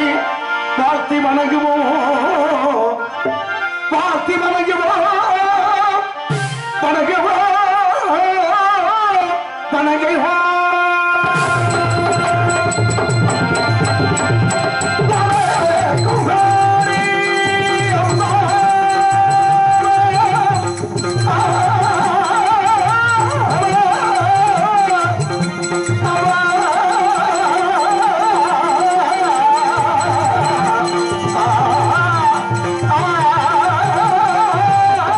வாழ்த்தி வணங்குவோம் வாழ்த்தி வணங்குவோம் வணங்குவோம் வணங்குவோம் ஆ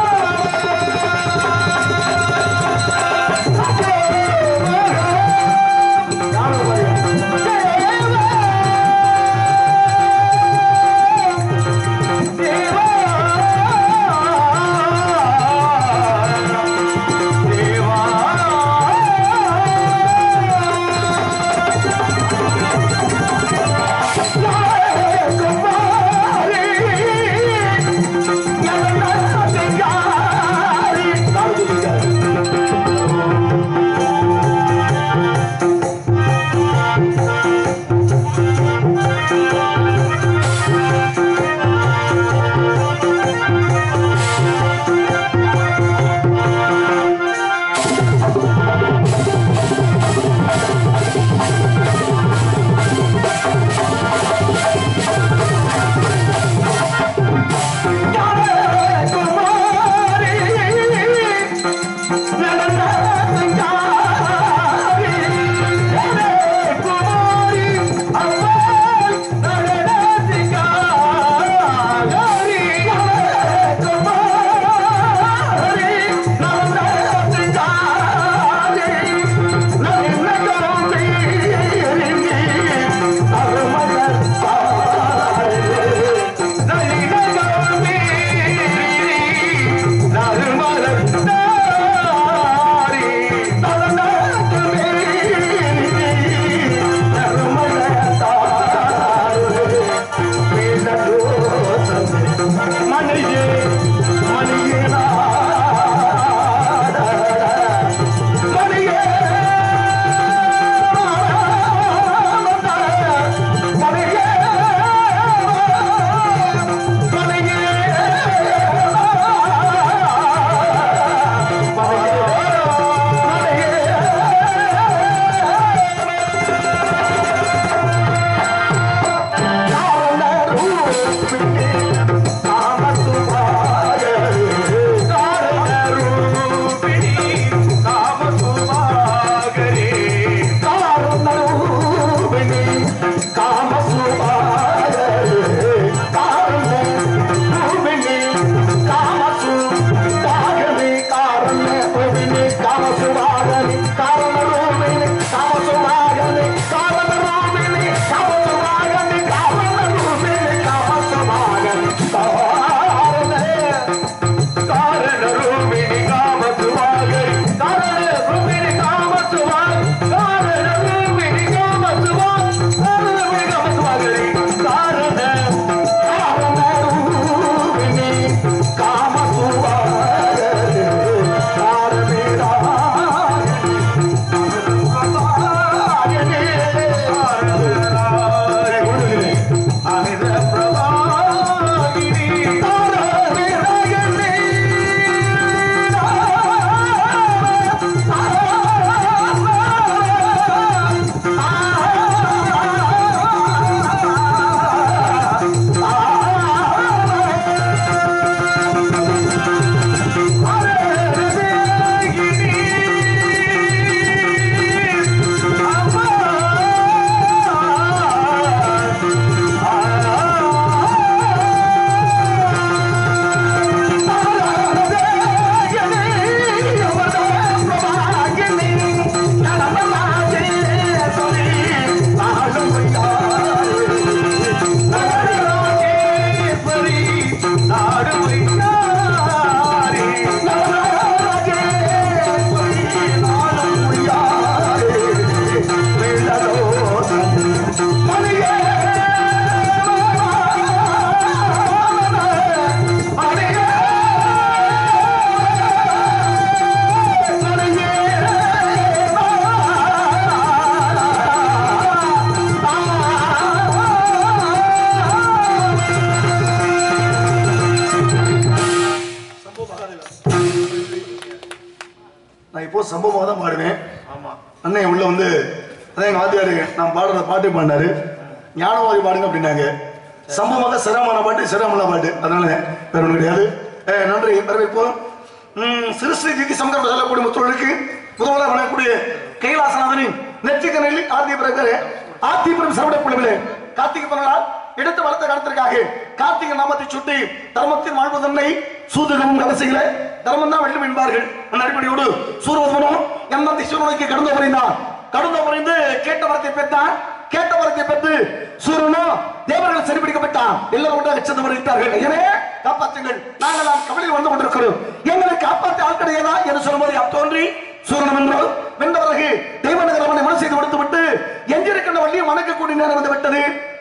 சம்பவமாக தான் பாடுவேன் ஆமா அண்ணன் உள்ள வந்து அதான் எங்க வாத்தியாரு நான் பாடுற பாட்டு பாடினாரு ஞானவாதி பாடுங்க அப்படின்னாங்க சம்பவமாக சிரமமான பாட்டு சிரமமான பாட்டு அதனால வேற ஒன்றும் கிடையாது ஏ, நன்றி வரவேற்போம் ம், சிறு ஸ்ரீ ஜிதி சங்கரம் சொல்லக்கூடிய முத்தொழிலுக்கு முதல்வராக வணங்கக்கூடிய கைலாசநாதனின் நெற்றிக்கனில் ஆர்த்தி பிறகு ஆர்த்தி பிறகு சரவண பிள்ளைகளே கார்த்திகை பிறந்தால் எடுத்து வளர்த்த காலத்திற்காக கார்த்திகை நாமத்தை சுட்டி தர்மத்தின் வாழ்வதன்னை சூதுகவும் கலசைகள தர்மம் தான் வெல்லும் என்பார்கள் அந்த அடிப்படையோடு சூரவதமனும் எந்த திசுவனுக்கு கடந்து புரிந்தான் கடந்து புரிந்து கேட்ட வரத்தை பெற்றான் கேட்ட வரத்தை பெற்று சூரனோ தேவர்கள் சரிபிடிக்கப்பட்டான் எல்லாரும் ஒன்றாக சென்று வருகிறார்கள் எனவே காப்பாற்றுங்கள் நாங்கள் நாம் கவலையில் வந்து கொண்டிருக்கிறோம் எங்களை காப்பாற்ற ஆள் கிடையாதா என்று சொல்லும்போது தோன்றி சூரனம் என்றால் வென்ற பிறகு தெய்வ நகரமனை மனு செய்து கொடுத்து விட்டு எஞ்சிருக்கின்ற வள்ளியை வணக்கக்கூடிய நேரம் வந்து விட்டது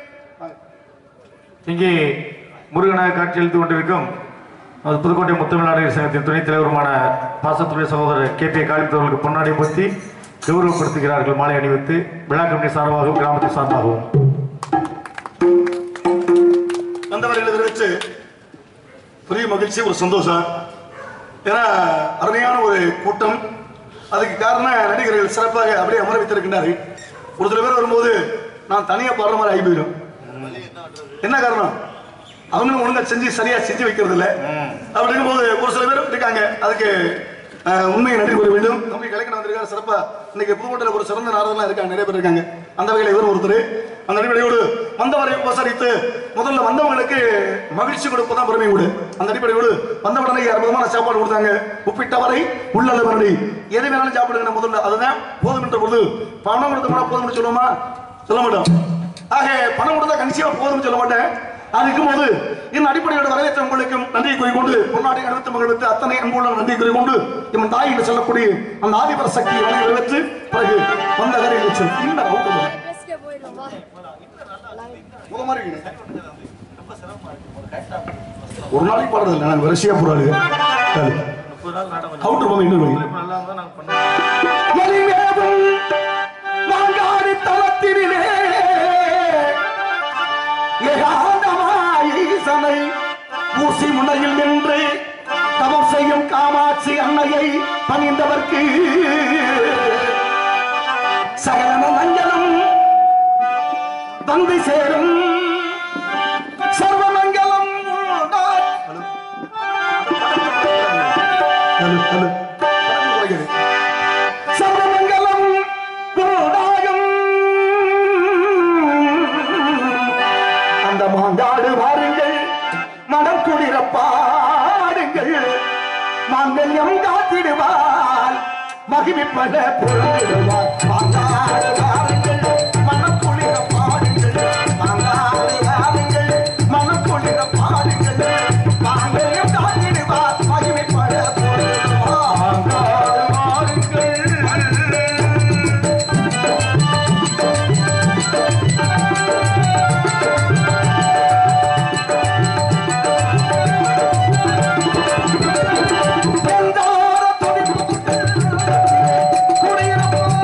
இங்கே முருகனாக காட்சியளித்துக் கொண்டிருக்கும் அது புதுக்கோட்டை முத்தமிழ்நாடு சங்கத்தின் துணைத் தலைவருமான பாசத்துறை சகோதரர் கே பி காளித் அவர்களுக்கு பொன்னாடை பொத்தி கௌரவப்படுத்துகிறார்கள் மாலை அணிவித்து விழா கமிட்டி சார்பாகவும் கிராமத்தின் சார்பாகவும் வந்தவர்களை தெரிவித்து பெரிய மகிழ்ச்சி ஒரு சந்தோஷம் ஏன்னா அருமையான ஒரு கூட்டம் அதுக்கு காரணம் நடிகர்கள் சிறப்பாக அப்படியே அமர வைத்திருக்கின்றார்கள் ஒரு சில பேர் வரும்போது நான் தனியா பாடுற மாதிரி ஆகி போயிடும் என்ன காரணம் அவங்களும் ஒழுங்கா செஞ்சு சரியா செஞ்சு வைக்கிறது இல்ல அப்படிங்கும் போது ஒரு சில பேர் இருக்காங்க அதுக்கு அஹ், உண்மையை நன்றி கூற வேண்டும் தம்பி கலைக்கணும் வந்திருக்காரு சிறப்பா இன்னைக்கு புதுக்கோட்டையில ஒரு சிறந்த நாரதெல்லாம் இருக்காங்க நிறைய பேர் இருக்காங்க அந்த வகையில் இவர் ஒருத்தர் அந்த அடிப்படையோடு வந்தவரை உபசரித்து முதல்ல வந்தவங்களுக்கு மகிழ்ச்சி கொடுப்பதான் பெருமை கூடு அந்த அடிப்படையோடு வந்தவுடனே அற்புதமான சாப்பாடு கொடுத்தாங்க உப்பிட்டவரை உள்ளளவரடி எது வேணாலும் சாப்பிடுங்க முதல்ல அதுதான் போதும் என்ற பொழுது பணம் கொடுத்து போனா போதும்னு சொல்லுவோமா சொல்ல மாட்டோம் ஆக பணம் கொடுத்தா கணிச்சியா போதும்னு சொல்ல மாட்டேன் அது இருக்கும்போது இந்த அடிப்படையோட வரவேற்ற உங்களுக்கும் நன்றியை கூறிக்கொண்டு பொன்னாடி அடுத்த மகளுக்கு அத்தனை அன்புள்ள நன்றி கூறிக்கொண்டு இவன் தாய் என்று சொல்லக்கூடிய அந்த ஆதிபர சக்தி வழங்கி நிறைவேற்று பிறகு வந்த கரையில் செல் இந்த அவுட்டு பேசிட்டே போயிடலாம் வா முத மாதிரி இருக்கீங்க. ஒரு நாளைக்கு பாடுறது இல்லை நாங்கள் வரிசையா போறாரு அவுட்டு போக இன்னொரு வழி எலிமேவும் மாங்காடி தளத்தினிலே ஏகாந்தமாய் ஈசனை ஊசி முனையில் நின்று தவம் செய்யும் காமாட்சி அன்னையை பணிந்தவர்க்கு சகலன மஞ்சளும் வந்து சேரும் சர்வமங்கலம் உண்டாய். ஹலோ ஹலோ ஹலோ சர்வமங்கலம் உண்டாயும் அந்த மாங்காடு வாருங்கள் மனம் குளிர பாடுங்கள் மாங்கல்யம் காத்திடுவார் மகிழ்ப்பட பொருளிடுவார் மாங்காடு வாருங்கள் மனம் குளிர பாடுங்கள் மாங்காடு வாருங்கள் மனம் குளிர பாடுங்கள் மாங்கல்யம் காத்திடுவார் மகிழ்ப்பட பொருளிடுவார் மாங்காடு வாருங்கள் வெந்தார துடிப்பு குடியிருப்போம்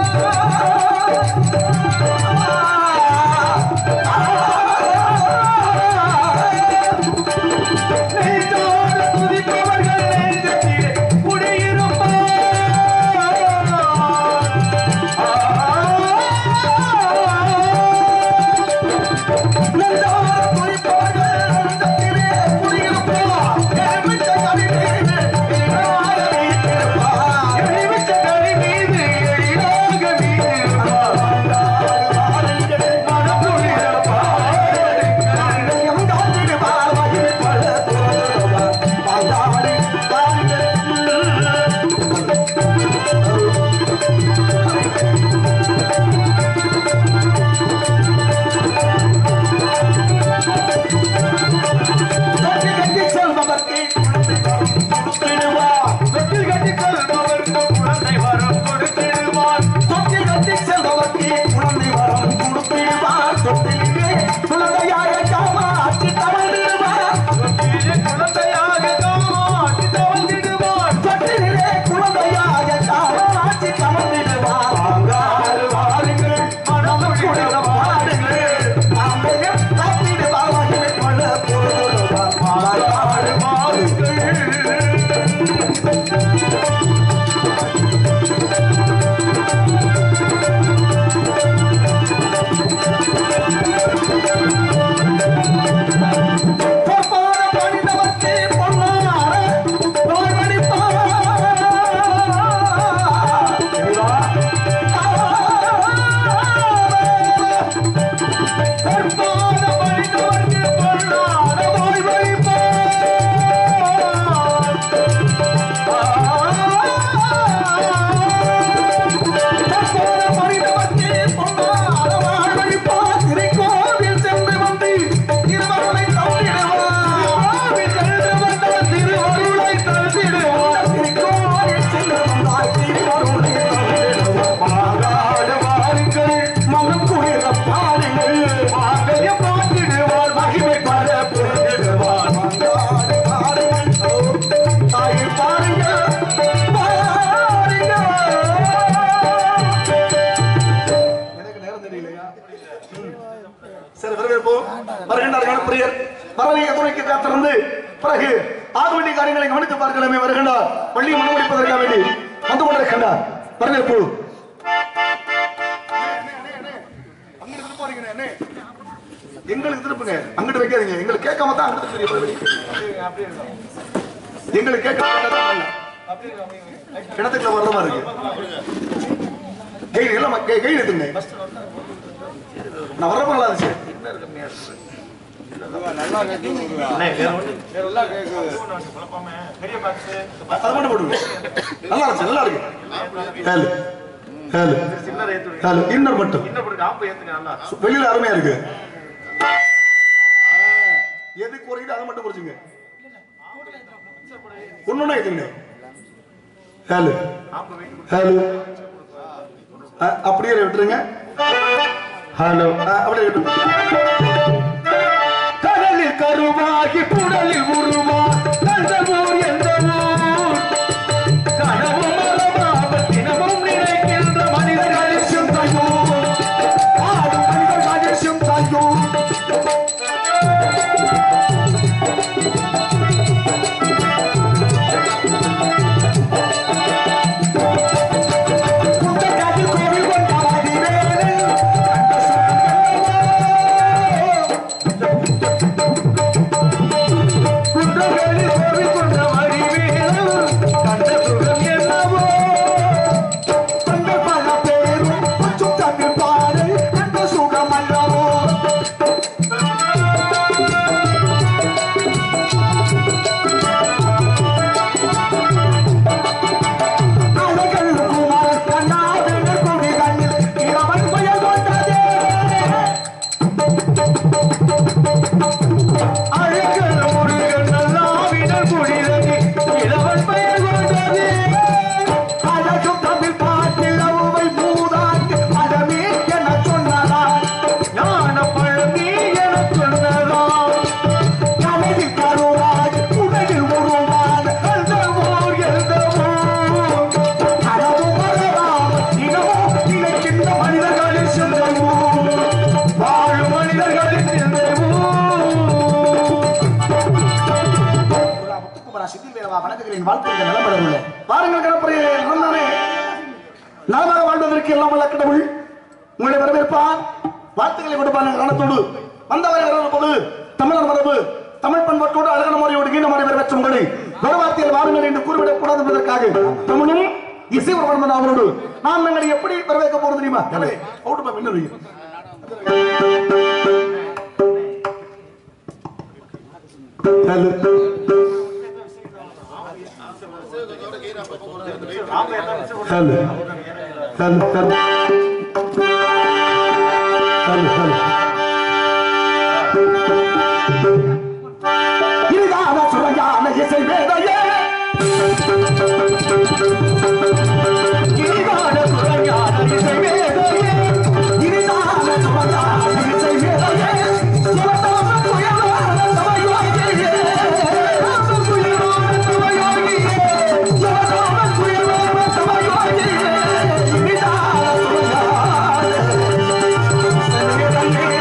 பாடுங்கள் வருகின்றார் கணப்பிரியர் வரவேக துறைக்கு காத்திருந்து பிறகு ஆகுவண்டி காரியங்களை கவனித்து பார்க்கலாமே வருகின்றார் பள்ளி மனமுடிப்பதற்காக வேண்டி வந்து கொண்டிருக்கின்றார் வரவேற்பு அங்கிட்டு திருப்பாதீங்கண்ணே, அண்ணே. எங்களுக்கு திருப்புங்க அங்கிட்டு வைக்காதீங்க எங்களுக்கு கேட்காம தான் அங்கிட்டு தெரியும் எங்களுக்கு கேட்க இடத்துக்குள்ள வர்ற மாதிரி இருக்கு கை எல்லாம் கை கை எடுத்துங்க நான் வரப்போ நல்லா இருந்துச்சு அது மட்டும் போடுங்க நல்லா இருந்துச்சு நல்லா இருக்கு ஹேலு ஹேலு ஹேலு இன்னர் மட்டும் வெளியில அருமையா இருக்கு எது குறையுது அதை மட்டும் குறைச்சுங்க ஒன்னொன்னா ஏத்துங்க ஹேலு ஹேலு அப்படியே விட்டுருங்க ஹலோ ஆ, அப்படியே விட்டுருங்க கடலில் கருவாகி புடலில் உருவா கந்தமூர் என்ற ஊர் கனவும் மரபாக தினமும் நினைக்கின்ற மனிதர்களின் சிந்தையும் ஆடும் மனிதர்களின் சிந்தையும் குண்டக்காட்டு கோவில் கொண்ட வடிவேலு கண்ட சுகம் என்னவோ குன்றவேலி கோவில் கொண்ட வடிவேலு கண்ட சுகம் என்னவோ கண்ட பல பேரும் கொஞ்சம் தமிழ் பாடு கண்ட சுகம் அல்லவோ அழகல் குமார் கண்ணாவினர் குடி கண்ணில் இளவன் புயல் கொண்டதே அழகல் முருகன் நல்லாவினர் குடிதனி இளவன் பெயர் கொண்டதே அழகும் தமிழ் பாட்டில் அவ்வை மூதாட்டி பழமே என சொன்னதால் ஞான பழமே என சொன்னதால் கலையில் கருவாய் உலகில் உருவான அந்த ஊர் எந்த ஊர் கனவும் மறவாமல் தினமும் நினைக்கின்ற மனிதர்களின் சிந்தை ஊர் வாழும் மனிதர்களின் சிந்தை ஊர் முத்துக்குமரா சித்தி வேலவா வணக்கங்களின் வாழ்த்துக்கள் நலம்படவில்லை பாருங்கள் கடற்படையே நலந்தானே நலமாக வாழ்வதற்கு எல்லாம் வல்ல கடவுள் உங்களை வரவேற்பார் வாழ்த்துக்களை கொடுப்பாங்க கணத்தோடு வந்தவரை வரவேற்பது தமிழர் மரபு தமிழ் பண்பாட்டோடு அழகான முறையோடு ஈன முறை வரவேற்ற உங்களை வரவார்த்தையில் வாருங்கள் என்று கூறிவிடக் கூடாது என்பதற்காக தமிழும் இசை வர்மன் அவரோடு நாம் எங்களை எப்படி வரவேற்க போறது தெரியுமா அவுட் பா மின்னல் hello hello hello hello hello hello இதுதான சுவையான இசை வேதையே இனிதான சுவையான இசை வேதையே இதுதான சுவையான இசை வேதையே சுவதான புயலான சமயோகியே சுவதான புயலான சமயோகியே இதுதான சுவையான இசை வேதையே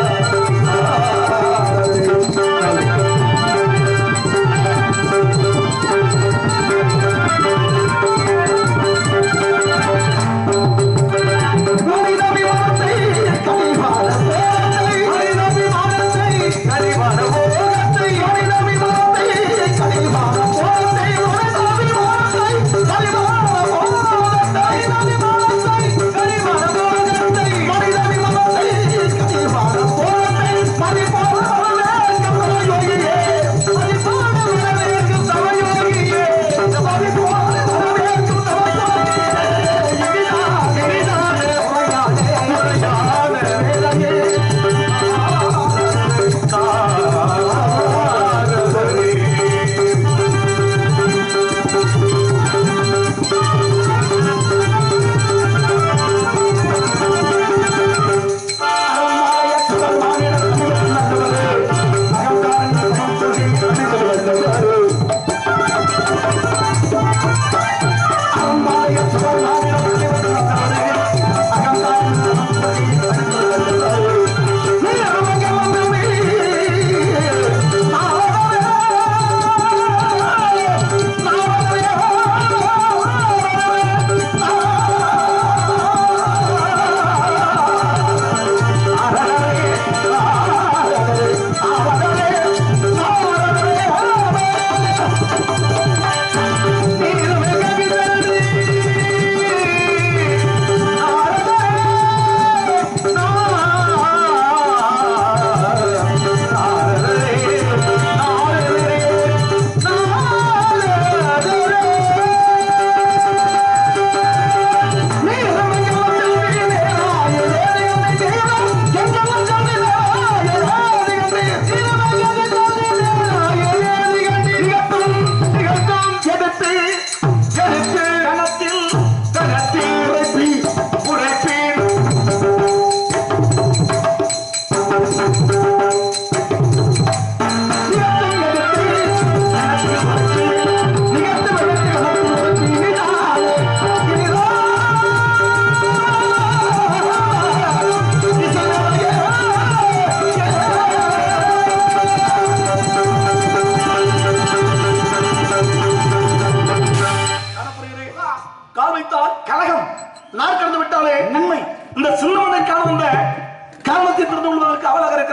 சாரதிமா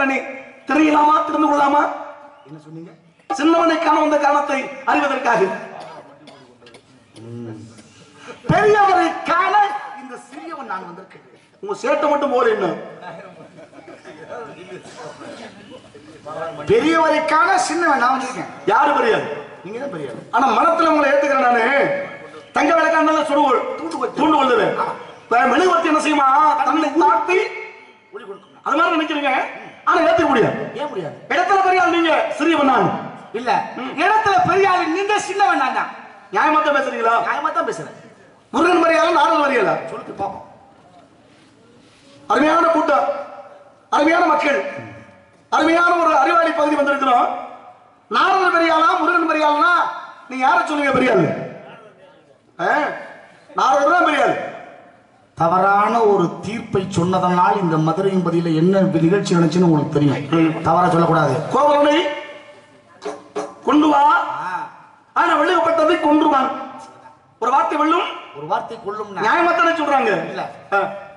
இருக்கிறனே தெரியலாமா தெரிந்து கொள்ளலாமா என்ன சொன்னீங்க சின்னவனை காண வந்த காரணத்தை அறிவதற்காக பெரியவரை காண இந்த சிறியவன் நான் வந்திருக்கிறேன் உங்க சேட்டை மட்டும் போல என்ன பெரியவரை காண சின்னவன் நான் வந்திருக்கேன் யாரு பெரியாது நீங்க தான் பெரியவர் ஆனா மனத்துல உங்களை ஏத்துக்கிறேன் நானு தங்க விளக்காண்டால சுடுகோள் தூண்டுகோல். தூண்டு கொள்ளுது மெழுகுவர்த்தி என்ன செய்யுமா தன்னை தாழ்த்தி ஒளி கொடுக்கணும் அது மாதிரி நினைக்கிறீங்க ஆனா ஏத்துக்க முடியாது ஏன் முடியாது இடத்துல பெரியாள் நீங்க சிறியவன் நான் இல்ல இடத்துல பெரிய ஆளு நீங்க சின்னவன் நான் தான் நியாயமா தான் பேசுறீங்களா நியாயமா தான் பேசுறேன் முருகன் மரியாதை நாரல் மரியாதை சொல்லிட்டு பாப்போம் அருமையான கூட்டம் அருமையான மக்கள் அருமையான ஒரு அறிவாளி பகுதி வந்திருக்கிறோம் நாரல் பெரியாளா முருகன் பெரியாளா நீங்க யாரை சொல்லுங்க பெரியாள் நாரல் தான் பெரியாள் தவறான ஒரு தீர்ப்பை சொன்னதனால் இந்த மதுரையின் பதில என்ன நிகழ்ச்சி நடந்துச்சுன்னு உங்களுக்கு தெரியும் தவறா சொல்லக்கூடாது கோவலனை கொண்டு வா ஆனா வெள்ளுகப்பட்டதை கொன்றுவான் ஒரு வார்த்தை வெள்ளும் ஒரு வார்த்தை கொள்ளும் நியாயமாத்தானே சொல்றாங்க இல்ல. ஆ,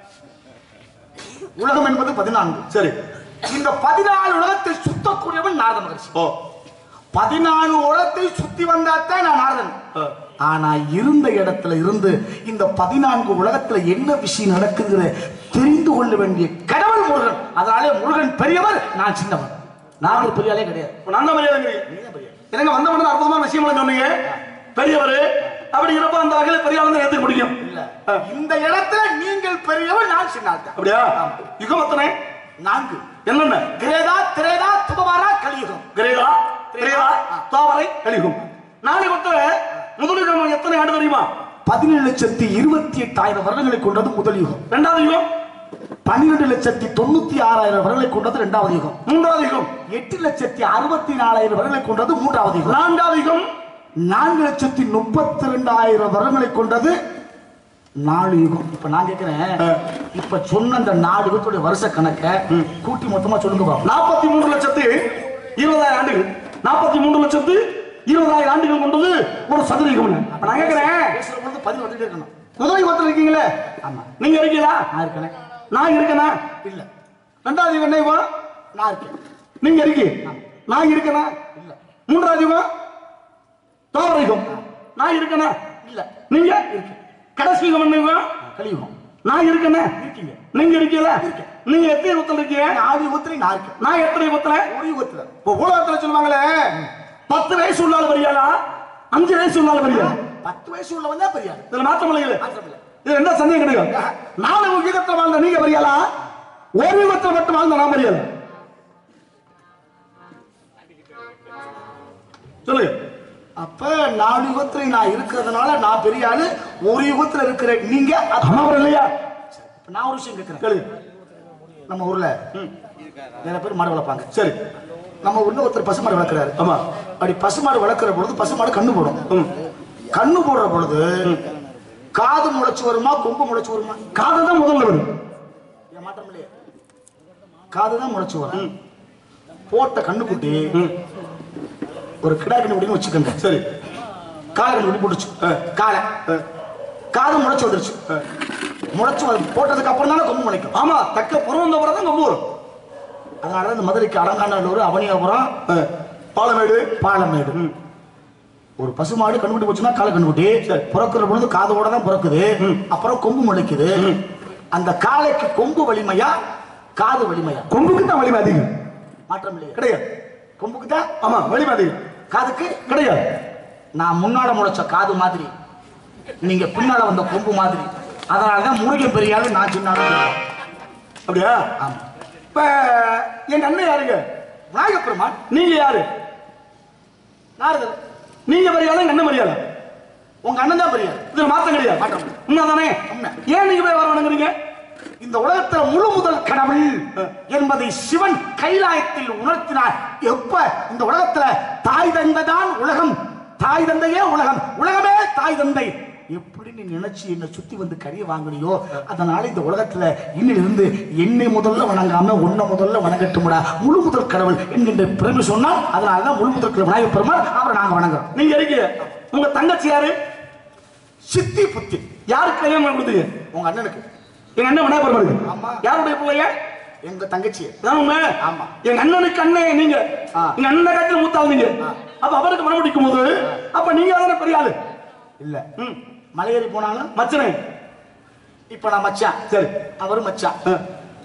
உலகம் என்பது பதினான்கு சரி இந்த பதினாலு உலகத்தை சுத்தக்கூடியவன் நாரத மகர்ஷி ஓ பதினாலு உலகத்தை சுத்தி வந்தாத்தான் நான் நாரதன் ஆ. ஆனா இருந்த இடத்துல இருந்து இந்த பதினான்கு உலகத்துல என்ன விஷயம் நடக்குங்கிற தெரிந்து கொள்ள வேண்டிய கடவுள் முருகன் அதனாலே முருகன் பெரியவர் நான் சின்னவன் நான் ஒரு பெரிய ஆளே கிடையாது இப்ப நான் தான் மரியாதைங்கிறீங்க நீ தான் பெரிய ஆள். எனக்கு வந்த உடனே அற்புதமான விஷயம் சொன்னீங்க பெரியவர் அப்படிங்கிறப்ப அந்த வகையில பெரிய ஆளுங்க ஏத்துக்க முடியும் இல்ல ஆ. இந்த இடத்துல நீங்கள் பெரியவர் நான் சின்ன ஆள் தான். அப்படியா யுகமத்தனே நான்கு என்னென்ன கிரேதா திரேதா துபமாரா கலியுகம் கிரேதா திரேதா தாவரை கலிகும் நாளை கொத்த முதலிடம் எத்தனை ஆண்டு தெரியுமா பதினேழு லட்சத்தி இருபத்தி எட்டாயிரம் வருடங்களை கொண்டது முதல் யுகம் இரண்டாவது யுகம் பன்னிரெண்டு லட்சத்தி தொண்ணூத்தி ஆறாயிரம் வருடங்களை கொண்டது இரண்டாவது யுகம் மூன்றாவது யுகம் எட்டு லட்சத்தி அறுபத்தி நாலாயிரம் வருடங்களை கொண்டது மூன்றாவது யுகம் நான்காவது யுகம் நான்கு லட்சத்தி முப்பத்தி ரெண்டாயிரம் வருடங்களை கொண்டது நாலு யுகம் இப்ப நான் கேட்கிறேன் இப்ப சொன்ன அந்த நாலு யுகத்துடைய வருஷ கணக்க கூட்டி மொத்தமா சொல்லுங்க பாப்போம் நாற்பத்தி மூன்று லட்சத்து இருபதாயிரம் ஆண்டுகள் நாற்பத்தி மூன்று லட்சத்து இருபதாயிரம் ஆண்டுகள் கொண்டது ஒரு சதுரயுகம் அப்ப நான் கேட்கிறேன் பேசுற பொழுது பதில் வந்துட்டே இருக்கணும் முதல் யுகத்தில் இருக்கீங்களே ஆமா நீங்க இருக்கீங்களா நான் இருக்கேனே நான் இருக்கேனா இல்ல ரெண்டாவது யுகம் என்ன யுகம் நான் இருக்கேன் நீங்க இருக்கீங்க நான் இருக்கேனா இல்ல மூன்றாவது யுகம் தோவர யுகம் நான் இருக்கேனா இல்ல நீங்க கடைசி யுகம் என்ன யுகம் கலியுகம் நான் இருக்கேனா இருக்கீங்க நீங்க இருக்கீங்களா நீங்க எத்தனை யுகத்தில் இருக்கீங்க நாலு யுகத்துல நான் இருக்கேன் நான் எத்தனை யுகத்துல ஒரு யுகத்துல இப்போ உலகத்துல சொல்லுவாங்களே பத்து வயசு உள்ளால வரியாளா அஞ்சு வயசு உள்ளால வரியா பத்து வயசு உள்ளவன் தான் பெரிய ஆளு இதுல மாற்றம் இல்லைங்களே மாற்றம் இல்ல. இது என்ன சந்தேகம் கிடையாது நாலு யுகத்துல வாழ்ந்த நீங்க வரியாளா ஒரு யுகத்துல மட்டும் வாழ்ந்த நான் வரியாளா சொல்லுங்க அப்ப நாலு யுகத்துல நான் இருக்கிறதுனால நான் பெரிய ஆளு ஒரு யுகத்துல இருக்கிற நீங்க அது- அம்மா இல்லையா இப்ப நான் ஒரு விஷயம் கேட்கிறேன் கேளுங்க நம்ம ஊர்ல நிறைய பேர் மாடு வளர்ப்பாங்க சரி நம்ம ஊர்ல ஒருத்தர் பசுமாடு வளர்க்குறாரு ஆமா அப்படி பசுமாடு வளர்க்குற பொழுது பசுமாடு கண்ணு போடும் ம். கண்ணு போடுற பொழுது காது முளைச்சு வருமா கொம்பு முளைச்சு வருமா காதை தான் முதல்ல வரும் ஏன் மாற்றம் இல்லையே காது தான் முளைச்சு வரும் போட்ட கண்ணுக்குட்டி ஒரு கிடா கண்டுபிடின்னு வச்சுக்கோங்க சரி காலை கண்டுபிடி போட்டுச்சு காலை காது முளைச்சு வந்துருச்சு முளைச்சு வந்து போட்டதுக்கு அப்புறம் தானே கொம்பு முளைக்கும் ஆமா தக்க புறம் வந்த பிறகு தான் கொம்பு வரும் அதனால தான் இந்த மதுரைக்கு அலங்காநல்லூர் அவனியாபுரம் ஆ. பாலமேடு பாலமேடு ஒரு பசுமாடு கண்டுபிடி போச்சுன்னா காலை கண்டுபிடி பிறக்கிற பொழுது காதோட தான் பிறக்குது அப்புறம் கொம்பு முளைக்குது அந்த காளைக்கு கொம்பு வலிமையா காது வலிமையா கொம்புக்கு தான் வலிமை அதிகம் மாற்றம் இல்லையா கிடையாது கொம்புக்கு தான் ஆமா வலிமை அதிகம் காதுக்கு கிடையாது நான் முன்னால முளைச்ச காது மாதிரி நீங்க பின்னால வந்த கொம்பு மாதிரி அதனாலதான் முருகன் பெரியாலும் நான் சின்ன ஆளு. அப்படியா ஆமா இப்ப எங்க அண்ணன் யாருங்க விநாயகப் பெருமான் நீங்க யாரு நாரதர் நீங்க மரியாதை எங்க அண்ணன் மரியாதை உங்க அண்ணன் தான் பெரியார் இதுல மாற்றம் கிடையாது மாற்றம். உண்மைதானே உண்மை. ஏன் நீங்க போய் வர வணங்குறீங்க இந்த உலகத்துல முழு முதல் கடவுள் என்பதை சிவன் கைலாயத்தில் உணர்த்தினார் எப்ப இந்த உலகத்துல தாய் தந்தைதான் உலகம் தாய் தந்தையே உலகம் உலகமே தாய் தந்தை எப்படி நீ நினைச்சு என்னை சுத்தி வந்து கரிய வாங்கினியோ அதனால இந்த உலகத்துல இன்னிலிருந்து என்னை முதல்ல வணங்காம உன்னை முதல்ல வணங்கட்டும்டா முழு முதல் கடவுள் என்கின்ற பெருமை சொன்னால் அதனாலதான் முழு முதல் கடவுள் விநாயகர் பெருமாள் அவரை நாங்க வணங்குறோம் நீங்க இருக்கீங்க உங்க தங்கச்சி யாரு சித்தி புத்தி யாருக்கு கல்யாணம் பண்ணி கொடுத்தீங்க உங்க அண்ணனுக்கு எங்க அண்ணன் விநாயகர் ஆமா. இருக்கு யாருடைய பிள்ளைங்க எங்க தங்கச்சி அதான் உண்மை ஆமா. எங்க அண்ணனுக்கு அண்ணன் நீங்க ஆ. எங்க அண்ணன் காலத்துல மூத்தாள் நீங்க அப்ப அவருக்கு மனம் பிடிக்கும் போது அப்ப நீங்க தானே பெரிய ஆளு இல்ல ம். மலையேறி போனாலும் மச்சனே இப்ப நான் மச்சான் சரி அவரும் மச்சான் ஆ.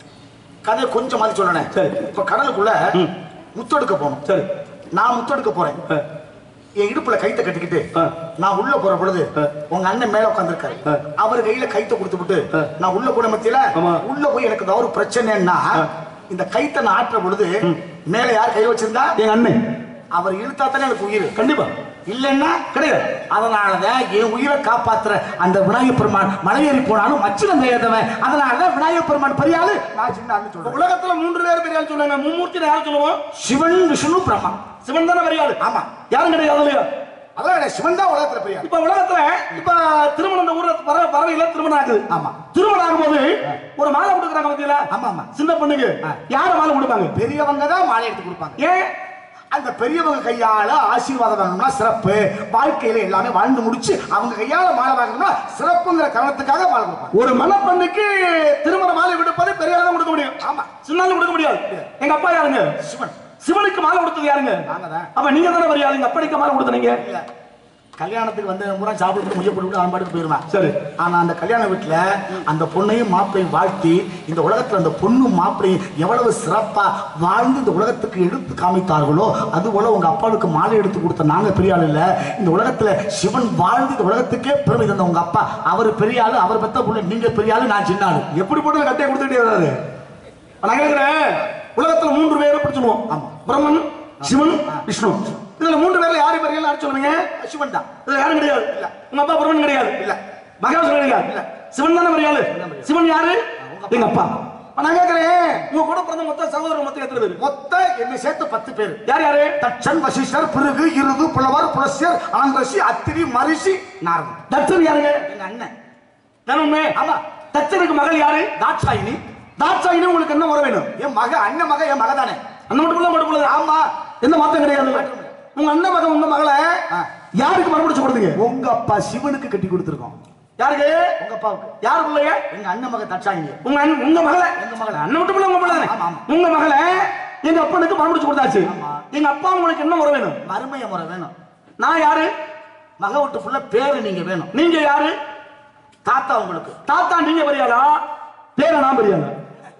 கதை கொஞ்சம் மாதிரி சொல்லணே சரி. இப்ப கடலுக்குள்ள ம். முத்தெடுக்க போகணும் சரி நான் முத்தெடுக்க போறேன் ஆ. என் இடுப்புல கைத்த கட்டிக்கிட்டு ஆ. நான் உள்ள போற பொழுது ஆ. உங்க அண்ணன் மேல உட்காந்துருக்காரு ஆ. அவர் கையில கைத்த கொடுத்துவிட்டு ஆ. நான் உள்ள போன மத்தியில ஆமா. உள்ள போய் எனக்கு ஏதாவது ஒரு பிரச்சனைன்னா இந்த கைத்த நான் ஆட்டுற பொழுது மேல யார் கை வச்சிருந்தா எங்க அண்ணன் அவர் இழுத்தா தானே எனக்கு உயிர் கண்டிப்பா இல்லைன்னா கிடையாது அதனாலதான் என் உயிரை காப்பாத்துற அந்த விநாயகப் பெருமான் மலையேறி போனாலும் மச்சினம் தெரியாதவன் அதனாலதான் விநாயகப் பெருமான் பெரிய ஆளு நான் சின்ன ஆளு சொல்றேன் உலகத்துல மூன்று பேர் பெரிய ஆள் சொல்லுவாங்க மும்மூர்த்தி யார் சொல்லுவோம் சிவன் விஷ்ணு பிரம்மா சிவன் தானே பெரிய ஆளு ஆமா யாரும் கிடையாது இல்லையா அதான் சிவன் தான் உலகத்துல பெரிய ஆளு இப்ப உலகத்துல இப்ப திருமணம் இந்த ஊர்ல பறவை பறவைகள திருமணம் ஆகுது ஆமா. திருமணம் ஆகும்போது ஒரு மாலை கொடுக்குறாங்க பத்தியில ஆமா, ஆமா. சின்ன பொண்ணுக்கு ஆ. யார மாலை கொடுப்பாங்க பெரியவங்க தான் மாலை எடுத்து கொடுப்பாங்க ஏன் அந்த பெரியவங்க கையால ஆசீர்வாதம் வாங்கணும்னா சிறப்பு வாழ்க்கையில எல்லாமே வாழ்ந்து முடிச்சு அவங்க கையால மாலை வாங்கணும்னா சிறப்புங்கிற காரணத்துக்காக மாலை கொடுப்பாங்க ஒரு மணப்பெண்ணுக்கு திருமண மாலை விடுப்பது பெரிய ஆளு தான் கொடுக்க முடியும் ஆமா. சின்ன ஆளு கொடுக்க முடியாது எங்க அப்பா யாருங்க சிவன் சிவனுக்கு மாலை கொடுத்தது யாருங்க நாங்க தான். அப்ப நீங்க தானே பெரிய ஆளு எங்க அப்படிக்கு மாலை கொடுத்தனீங்க இல்ல கல்யாணத்துக்கு வந்து முறை சாப்பிட்டு முடிய போட்டு அவன் பாட்டுக்கு போயிருவான் சரி. ஆனா அந்த கல்யாண வீட்டுல அந்த பொண்ணையும் மாப்பிளையும் வாழ்த்தி இந்த உலகத்துல அந்த பொண்ணும் மாப்பிளையும் எவ்வளவு சிறப்பா வாழ்ந்து இந்த உலகத்துக்கு எடுத்து காமித்தார்களோ அது போல உங்க அப்பாவுக்கு மாலை எடுத்து கொடுத்த நாங்க பெரிய ஆள் இல்ல இந்த உலகத்துல சிவன் வாழ்ந்து இந்த உலகத்துக்கே பெருமை தந்த உங்க அப்பா அவர் பெரிய ஆளு அவர் பெத்த பொண்ணு நீங்க பெரிய ஆளு நான் சின்ன ஆளு எப்படி போட்டு கட்டையை கொடுத்துட்டே வராது நான் கேட்கிறேன் உலகத்துல மூன்று பேரை அப்படி சொல்லுவோம் ஆமா. பிரம்மன் சிவன் விஷ்ணு இதுல மூன்று பேர்ல யாரு பெரிய ஆளு யாரு சொல்லுங்க சிவன் தான் இதுல யாரும் கிடையாது இல்ல. உங்க அப்பா பிரம்மன் கிடையாது இல்ல. மகாவிஷ்ணு கிடையாது இல்ல. சிவன் தானே பெரிய ஆளு தான் பெரிய ஆளு. சிவன் யாரு உங்க அப்பா. எங்க அப்பா அப்ப நான் கேட்கிறேன் உங்க கூட பிறந்த மொத்த சகோதரர் மொத்தம் எத்தனை பேர் மொத்த என்னை சேர்த்து பத்து பேர் யார் யாரு தட்சன் வசிஷ்டர் பிருகு இருது புலவர் புலசியர் ஆந்திரசி அத்திரி மரிசி நாரதன் தட்சன் யாருங்க எங்க அண்ணன் தானே உண்மை ஆமா தட்சனுக்கு மகள் யாரு தாட்சாயினி தாட்சாயினி உங்களுக்கு என்ன வர வேணும் என் மக அண்ணன் மக என் மக தானே அண்ணன் மட்டும் இல்ல மட்டும் இல்ல ஆமா எந்த மாத்தம் கிடையாது உங்க அண்ணன் மகன் உங்க மகளை ஆ. யாருக்கு மறுபடிச்சு கொடுத்தீங்க உங்க அப்பா சிவனுக்கு கட்டி கொடுத்துருக்கோம் யாருக்கு உங்க அப்பாவுக்கு யாரு பிள்ளைய எங்க அண்ணன் மக தட்சாயினி உங்க அண்ணன் உங்க மகளை எங்க மகளை. அண்ணன் மட்டும் இல்ல உங்க மகளை ஆமா, ஆமா. உங்க மகளை எங்க அப்பனுக்கு மறுபடிச்சு கொடுத்தாச்சு ஆமா. எங்க அப்பா உங்களுக்கு என்ன முறை வேணும் மருமைய முறை வேணும் நான் யாரு மக விட்டு ஃபுல்லா பேரு நீங்க வேணும் நீங்க யாரு தாத்தா உங்களுக்கு தாத்தா நீங்க பெரியாளா பேர நான் பெரியாளா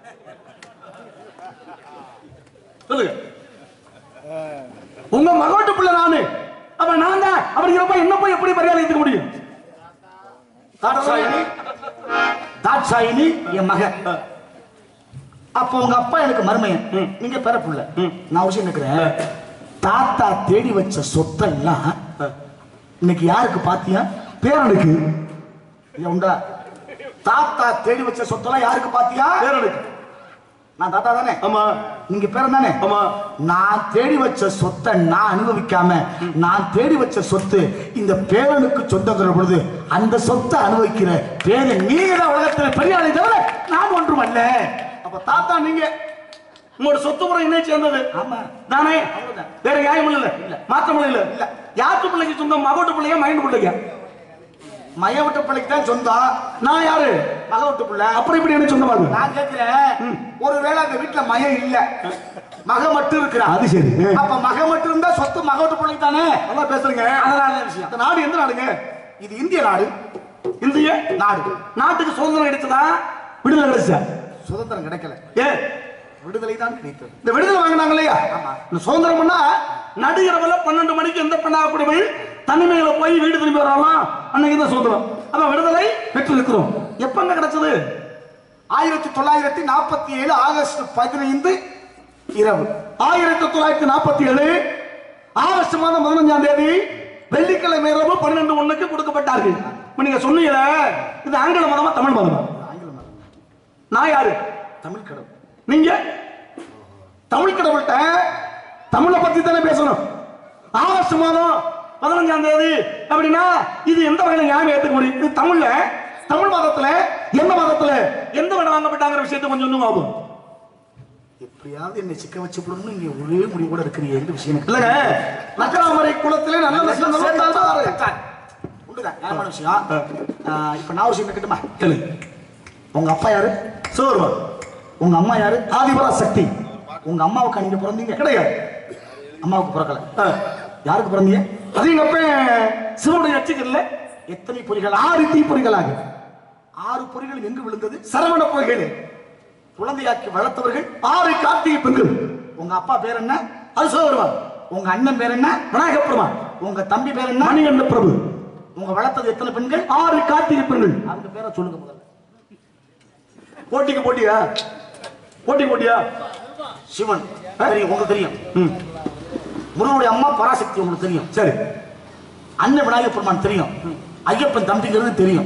சொல்லுங்க உங்க மகோட்டு பிள்ளை நானு அப்ப நான் தான் அப்படிங்கிறப்ப என்ன போய் எப்படி பெரியாளை ஏத்துக்க முடியும் தாட்சாயினி தாட்சாயினி என் மக அப்போ உங்க அப்பா எனக்கு மருமையன் ம். நீங்க பிறப்புள்ள ம். நான் விஷயம் கேட்கிறேன் தாத்தா தேடி வச்ச சொத்தை எல்லாம் இன்னைக்கு யாருக்கு பாத்தியா பேரனுக்கு ஐயா, உண்டா தாத்தா தேடி வச்ச சொத்தெல்லாம் யாருக்கு பாத்தியா பேரனுக்கு நான் தாத்தா தானே ஆமா நீங்க பேரன் தானே ஆமா நான் தேடி வச்ச சொத்தை நான் அனுபவிக்காம நான் தேடி வச்ச சொத்து இந்த பேரனுக்கு சொந்தங்கிற பொழுது அந்த சொத்தை அனுபவிக்கிற பேரன் நீங்க தான் உலகத்துல பெரிய ஆளை தவிர நான் ஒன்றும் அல்ல அப்ப தாத்தா நீங்க உங்களோட சொத்து முறை என்ன சேர்ந்தது ஆமா தானே அவ்வளவுதான். வேற நியாயம் இல்ல இல்ல. மாற்றம் இல்ல இல்ல. யாருக்கு பிள்ளைக்கு சொந்தம் மகோட்டு பிள்ளையா மைண்ட் பிள்ளையா மய விட்ட பிள்ளைக்கு தான் சொந்தம் நான் யாரு மக விட்டு பிள்ளை அப்படி இப்படி என்ன சொந்தமாகு நான் கேட்கிறேன் ஒருவேளை அந்த வீட்டுல மயம் இல்ல மக மட்டும் இருக்கிறா அது சரி. அப்ப மக மட்டும் இருந்தா சொத்து மக விட்டு பிள்ளைக்கு தானே நல்லா பேசுறீங்க அதனால விஷயம் இந்த நாடு எந்த நாடுங்க இது இந்திய நாடு இந்திய நாடு நாட்டுக்கு சுதந்திரம் கிடைச்சதா விடுதலை கிடைச்சா சுதந்திரம் கிடைக்கல ஏ விடுதலை தான் கிடைத்தது இந்த விடுதலை வாங்கினாங்க இல்லையா ஆமா. இந்த சுதந்திரம்னா நடுகிறவல பன்னெண்டு மணிக்கு எந்த பெண்ணாகக்கூடியவள் தனிமையில போய் வீடு திரும்பி வரலாம் அன்னைக்கு தான் சுதந்திரம் அதான் விடுதலை பெற்று இருக்கிறோம் எப்பங்க கிடைச்சது ஆயிரத்தி தொள்ளாயிரத்தி நாற்பத்தி ஏழு ஆகஸ்ட் பதினைந்து இரவு ஆயிரத்தி தொள்ளாயிரத்தி நாற்பத்தி ஏழு ஆகஸ்ட் மாதம் பதினஞ்சாம் தேதி வெள்ளிக்கிழமை இரவு பன்னெண்டு ஒண்ணுக்கு கொடுக்கப்பட்டார்கள் இப்ப நீங்க சொன்னீங்களே இது ஆங்கில மதமா தமிழ் மதமா ஆங்கில மதம் நான் யாரு தமிழ் கடவுள் நீங்க தமிழ் கடவுள்கிட்ட தமிழை பத்தி தானே பேசணும் ஆகஸ்ட் மாதம் பதினஞ்சாம் தேதி அப்படின்னா இது எந்த வகையில நியாயம் ஏத்துக்க முடியும் இது தமிழ்ல தமிழ் மதத்துல எந்த மதத்துல எந்த விட வாங்கப்பட்டாங்கிற விஷயத்தை கொஞ்சம் இன்னும் ஆகும் எப்படியாவது என்னை சிக்க வச்சு விடணும் இங்க ஒரே முடிவு கூட இருக்கிறீங்க எந்த விஷயம் எனக்கு இல்லங்க நக்கராமரை குளத்திலே நல்ல விஷயம் நடந்தால் தான் ஆறு. உண்டுதான் நியாயமான விஷயம் ஆ, இப்ப நான் ஒரு விஷயம் கேட்டுமா கேளு. உங்க அப்பா யாரு சிவருமான் உங்க அம்மா யாரு ஆதிபரா சக்தி உங்க அம்மாவுக்கு நீங்க பிறந்தீங்க கிடையாது அம்மாவுக்கு பிறக்கல ஆ. யாருக்கு பிறந்தீங்க அது எங்க அப்பன் சிவனுடைய நச்சுக்கல்ல எத்தனை பொறிகள் ஆறு தீப்பொறிகளாக ஆறு பொறிகள் எங்கு விழுந்தது சரவண பொய்கள் குழந்தையாக்கி வளர்த்தவர்கள் ஆறு கார்த்திகை பெண்கள் உங்க அப்பா பேர் என்ன அது சொல்ல வருவான் உங்க அண்ணன் பேர் என்ன விநாயக பெருமான் உங்க தம்பி பேர் என்ன மணிகண்ட பிரபு உங்க வளர்த்தது எத்தனை பெண்கள் ஆறு கார்த்திகை பெண்கள் அவங்க பேரை சொல்லுங்க முதல்ல போட்டிக்கு போட்டியா போட்டிக்கு போட்டியா சிவன் தெரியும் உங்களுக்கு தெரியும் ம் முருகனுடைய அம்மா பராசக்தி உங்களுக்கு தெரியும் சரி அண்ணன் விநாயகப் பெருமான் தெரியும் ஐயப்பன் தம்பிங்கிறது தெரியும்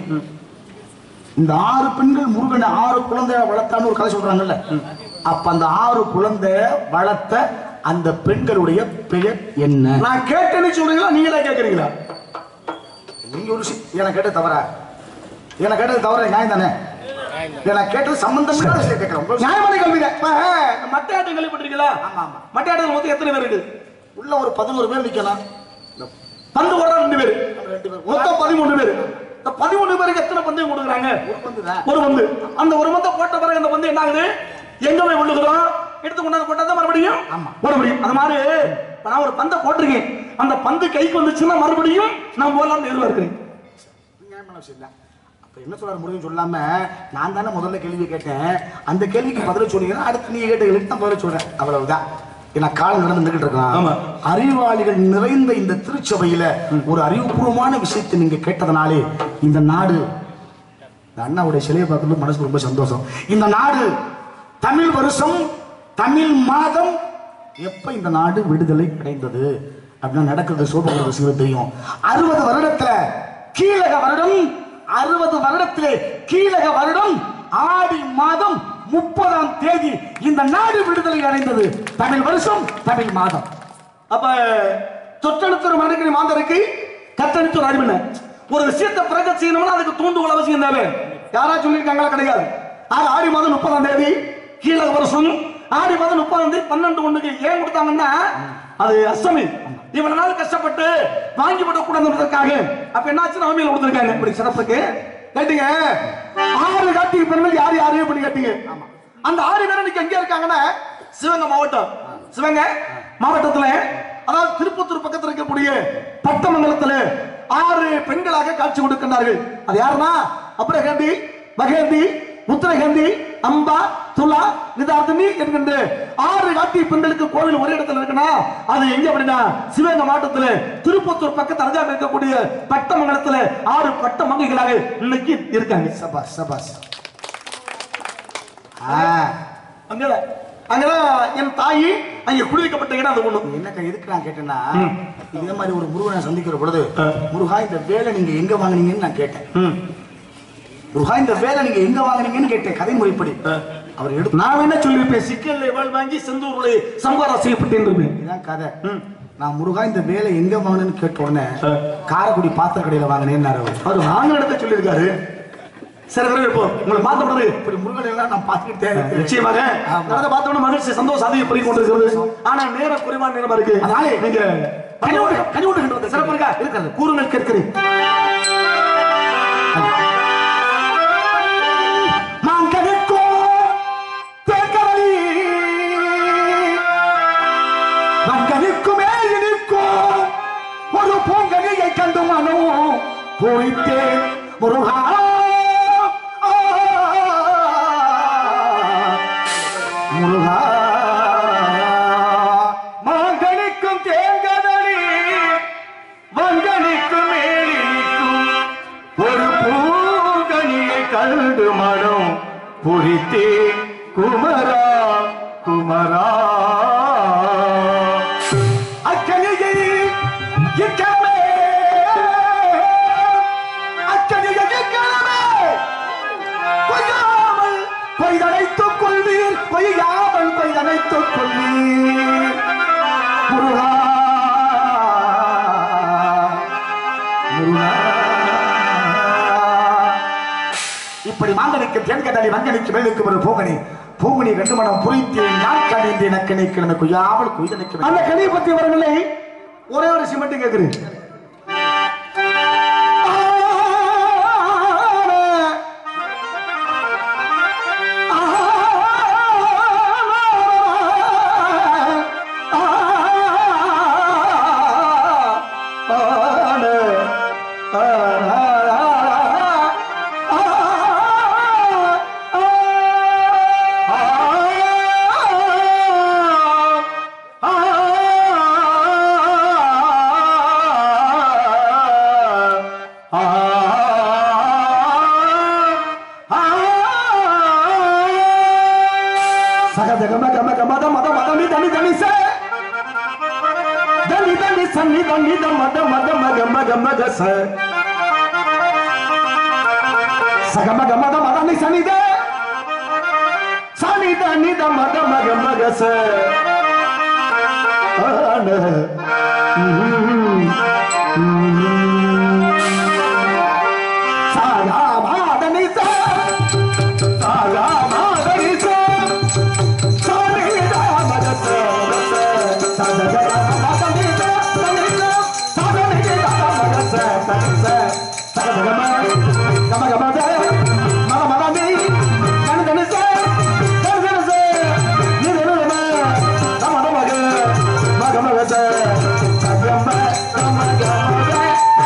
இந்த ஆறு பெண்கள் முருகனை ஆறு குழந்தை வளர்த்தான்னு ஒரு கதை சொல்றாங்கல்ல அப்ப அந்த ஆறு குழந்தை வளர்த்த அந்த பெண்களுடைய பெயர் என்ன நான் கேட்டேன்னு சொல்றீங்களா நீங்களே கேக்குறீங்களா நீங்க ஒரு சி- எனக்கு கேட்டது தவறா எனக்கு கேட்டது தவற நியாயம் தானே எனக்கு கேட்டது சம்பந்தம் இல்லாத விஷயம் கேட்கிறேன் உங்க விஷயம். நியாயமான கல்விங்க இப்ப மட்டை ஆட்டம் கேள்விப்பட்டிருக்கீங்களா ஆமா, ஆமா. மட்டை ஆட்டத்தில் மொத்தம் எத்தனை பேர் இருக்கு உள்ள ஒரு பதினோரு பேர் நிக்கலாம் பந்து போடுற ரெண்டு பேர் ரெண்டு பேர் மொத்தம் பதிமூணு பேர் இந்த பதிமூணு பேருக்கு எத்தனை பந்தயம் கொடுக்குறாங்க ஒரு பந்து தான். ஒரு பந்து அந்த ஒரு பந்தை போட்ட பிறகு அந்த பந்து என்ன ஆகுது எங்க போய் விழுகிறோம் எடுத்து கொண்டாந்து போட்டா தான் மறுபடியும் ஆமா. போட முடியும் அந்த மாதிரி இப்ப நான் ஒரு பந்தை போட்டிருக்கேன் அந்த பந்து கைக்கு வந்துச்சுன்னா மறுபடியும் நான் போலாம்னு எதிர்பார்க்கிறேன் நியாயமான விஷயம் தான். அப்ப என்ன சொல்றாரு முருகன் சொல்லாம நான் தானே முதல்ல கேள்வி கேட்டேன் அந்த கேள்விக்கு பதில் சொன்னீங்கன்னா அடுத்து நீங்க கேட்ட கேள்விக்கு நான் பதில் சொல்றேன் அவ்வளவுதான் ஏன்னா காலம் நடந்துகிட்டு ஆமா. இருக்கான் அறிவாளிகள் நிறைந்த இந்த திருச்சபையில ஒரு அறிவுபூர்வமான விஷயத்தை நீங்க கேட்டதனாலே இந்த நாடு இந்த அண்ணாவுடைய சிலையை பார்க்கறது மனசுக்கு ரொம்ப சந்தோஷம் இந்த நாடு தமிழ் வருஷம் தமிழ் மாதம் எப்ப இந்த நாடு விடுதலை அடைந்தது அப்படின்னா நடக்கிறது சோபகிறது சிறு தெரியும் அறுபது வருடத்துல கீழக வருடம் அறுபது வருடத்திலே கீழக வருடம் ஆடி மாதம் முப்பதாம் தேதி இந்த நாடு விடுதலை அடைந்தது தமிழ் வருஷம் தமிழ் மாதம் அப்ப தொற்றெழுத்தொரு மனுக்கு மாந்தருக்கு கத்தெடுத்து ஒரு அறிவு ஒரு விஷயத்தை பிறக்க செய்யணும்னா அதுக்கு தூண்டுகோல் அவசியம் தேவை யாரா சொல்லியிருக்காங்களா கிடையாது ஆக ஆடி மாதம் முப்பதாம் தேதி கீழே வருஷம் ஆடி மாதம் முப்பதாம் தேதி பன்னெண்டு ஒண்ணுக்கு ஏன் கொடுத்தாங்கன்னா அது அஷ்டமி இவ்வளவு நாள் கஷ்டப்பட்டு வாங்கி விட கூடாதுன்றதுக்காக அப்ப என்னாச்சு நவமியில கொடுத்துருக்காங்க இப்படி சிறப்புக்கு கேட்டீங்க ஆறு கார்த்திகை பெண்கள் யார் யாரு இப்படி கேட்டீங்க அந்த ஆறு பேர் இன்னைக்கு எங்க இருக்காங்கன்னா சிவகங்கை மாவட்டம் சிவகங்கை மாவட்டத்துல அதாவது திருப்பத்தூர் பக்கத்துல இருக்கக்கூடிய பட்டமங்கலத்துல ஆறு பெண்களாக காட்சி கொடுக்கின்றார்கள் அது யாருன்னா அப்ரஹேந்தி மகேந்தி உத்தரகேந்தி அம்பா துலா நிதார்த்தனி என்கின்ற ஆறு காட்டி பெண்களுக்கு கோவில் ஒரே இடத்துல இருக்குன்னா அது எங்க அப்படின்னா சிவகங்கை மாவட்டத்துல திருப்பத்தூர் பக்கத்து அருகாமல் இருக்கக்கூடிய பட்டமங்கலத்துல ஆறு பட்ட மங்கைகளாக இன்னைக்கு இருக்காங்க சபாஸ் சபாஸ் அங்கதான் அங்கதான் என் தாயி அங்க குடியிருக்கப்பட்ட இடம் அது ஒண்ணு என்னக்கா எதுக்கு நான் கேட்டேன்னா இதே மாதிரி ஒரு முருகனை சந்திக்கிற பொழுது முருகா இந்த வேலை நீங்க எங்க வாங்குனீங்கன்னு நான் கேட்டேன் முருகா இந்த வேலை நீங்க எங்க வாங்குனீங்கன்னு கேட்டேன் கதை முறைப்படி அவர் எடுத்து நான் என்ன சொல்லியிருப்பேன் சிக்கல்ல வாழ் வாங்கி செந்தூர்ல சம்பாரம் செய்யப்பட்டேன் இருப்பேன் இதான் கதை நான் முருகா இந்த வேலை எங்க வாங்கினேன்னு கேட்ட உடனே காரைக்குடி பாத்திர கடையில வாங்கினேன்னு அவர் அவர் வாங்க இடத்த சொல்லியிருக்காரு சரி விரைவில் இப்போ உங்களை பார்த்த உடனே இப்படி முருகன் எல்லாம் நான் பார்த்துக்கிட்டே இருக்கேன். நிச்சயமாக ஆமா. நடந்த பார்த்த உடனே மகிழ்ச்சி சந்தோஷம் அதிகம் பெருகி கொண்டிருக்கிறது ஆனா நேரம் குறைவான நேரமா இருக்கு அதனாலே நீங்க கனிவோடு கனிவோடு சிறப்பு இருக்கா இருக்கிறது கூறுங்கள் கேட்கிறேன் மாங்கனிக்கோ தேக்கரளி மங்கனிக்குமே இனிக்கோ ஒரு பூங்கனியை கண்டு மனோ பூரித்தேன் முருகா முருகா மாங்கனிக்கும் தேங்கதளி வங்கனிக்கும் மேலினிக்கும் ஒரு பூங்கனியை கண்டு மனம் புரித்தே குமரா குமரா அக்கனியை இக்கமே அக்கனியை இக்கமே பொய்யாமல் பொய்தனைத்துக் கொள்வீர் பொய்யாமல் பொய்தனைத்துக் கொள்வீர் முருகா முருகா இப்படி மாங்கனிக்கு தென்கடலி மங்கனிக்கு மேலுக்கு ஒரு பூங்கனி பூங்கனி ரெண்டு மனம் புரித்து நான் கணிந்து நக்கனை கிழமை குய்யாமல் குய்தனைக்கு அந்த கனியை பத்தி வரவில்லை ஒரே ஒரு சிமெண்ட் கேக்குறேன் கம கம த மத மத நி தனி தனி ச தனி தனி சன்னி தனி த மத மத மக மக மக ச சகம கம த மத நி சனி த சனி தனி த மத மக மக ச ஆன சாகா மாதனி ச சாகா மாதனி ச சானி த மக ச சத த மாதனி ச சனி த சாதனி த மக ச சனி ச சத கம கம கம த மத மத நி கனி கனி ச கனி கனி ச நி நி நி ம கம த மக மக மக ச சகம கம கம த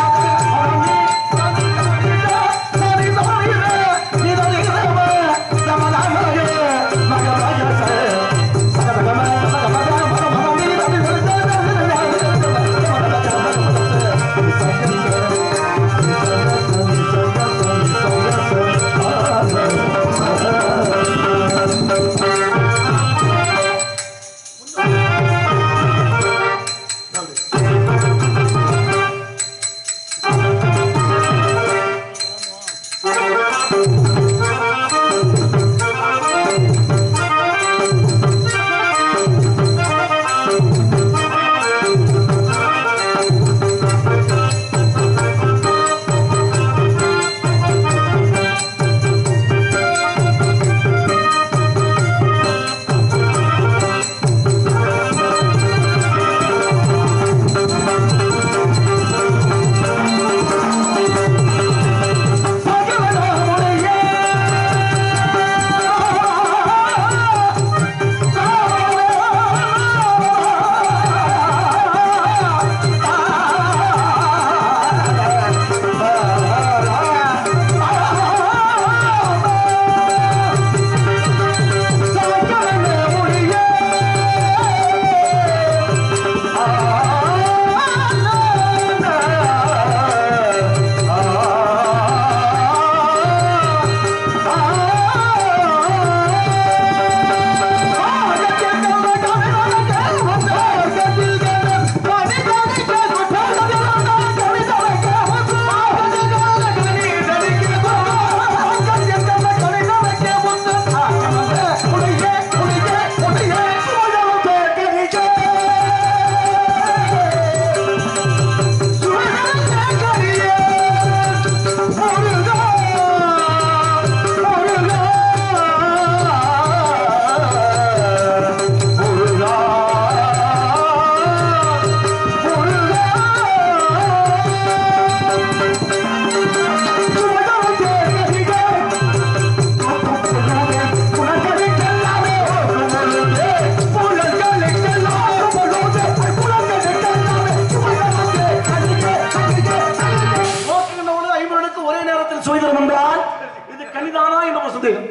நோக்குகின்ற பொழுது ஐம்பதுக்கு ஒரே நேரத்தில் சுவைதரம் என்றால் இது கனிதானா என்ற ஒரு சந்தேகம்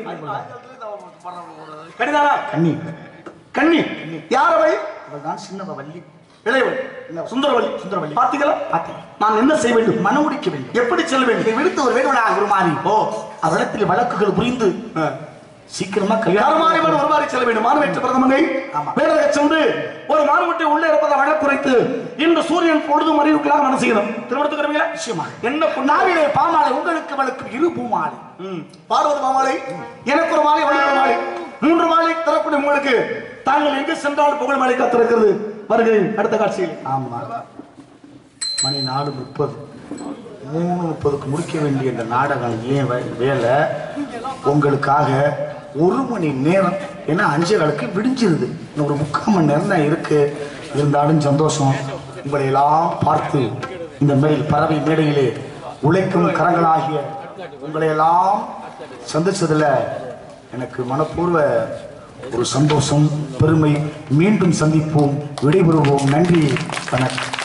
கனிதானா கண்ணி கண்ணி யார் அவை அவள்தான் சின்னவ வள்ளி இளையவள் சுந்தரவல்லி சுந்தரவல்லி. பார்த்தீங்களா பார்த்தேன். நான் என்ன செய்ய வேண்டும் மனம் முடிக்க வேண்டும் எப்படி செல்ல வேண்டும் இதை விடுத்து ஒரு வேடுவனாக உருமாறி ஓ அவரிடத்தில் வழக்குகள் புரிந்து சீக்கிரமா கல்யாணம் யாருமாறிவன் ஒரு மாதிரி செல்ல வேண்டும் மானவேற்ற பிரதமங்கை ஆமா. வேடக சென்று ஒரு மானுவட்டை உள்ளே இருப்பதை வழக்குரைத்து இன்று சூரியன் பொழுது மறைவுக்களாக மனசு செய்யணும் திருமணத்துக்கு நிச்சயமா. என்ன பொண்ணாவிலே நாவிலே பாமாலை உங்களுக்கு வழக்கு இரு பூமாலை பார்வதி மாமாலை எனக்கு ஒரு மாலை உனக்கு ஒரு மாலை மூன்று மாலை தரக்கூடிய உங்களுக்கு தாங்கள் எங்கு சென்றால் புகழ் மாலை காத்திருக்கிறது வருகிறேன் அடுத்த காட்சியில் ஆமா மணி நாலு முப்பது மூணு முப்பதுக்கு முடிக்க வேண்டிய இந்த நாடகம் ஏன் வே- வேலை உங்களுக்காக ஒரு மணி நேரம் ஏன்னா அஞ்சு காலுக்கு விடிஞ்சிருது இன்னும் ஒரு முக்கால் மணி நேரம் தான் இருக்கு இருந்தாலும் சந்தோஷம் உங்களை எல்லாம் பார்த்து இந்த மேல் பறவை மேடையிலே உழைக்கும் கரங்களாகிய உங்களை எல்லாம் சந்திச்சதுல எனக்கு மனப்பூர்வ ஒரு சந்தோஷம் பெருமை மீண்டும் சந்திப்போம் விடைபெறுவோம் நன்றி வணக்கம்